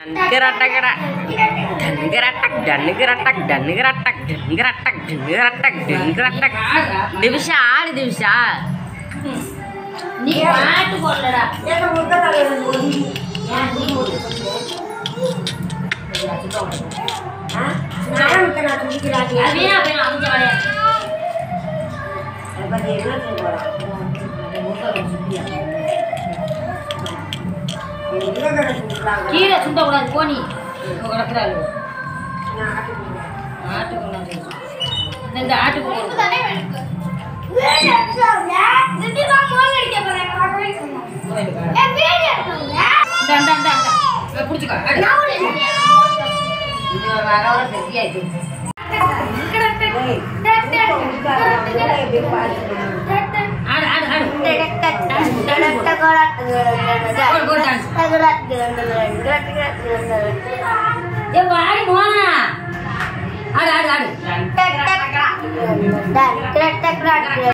Geratak-gerak. Dan geratak, dan geratak, dan geratak, dan geratak, dan geratak, dan geratak. Dia bisa, dia bisa. நீ பாட்டு போடலடா அது வீணா போயிடும் அவங்க கிடையாது கீழே சுத்தக்கூடாது போனி இப்போ கிடக்குறாள் ஆட்டுக்கு கொண்டாந்து இந்த- இந்த ஆட்டுக்கு போடுங்க. இந்தா, இந்தா, இந்தா, இந்தா. இதை பிடிச்சுக்கோ, ஆடு. இது ஒரு அரை வரை பெரிய இது. ஆடு, ஆடு, ஆடு. போடு, போடு, dance. ஏ, வாடி, மோனா. ஆடு, ஆடு, ஆடு.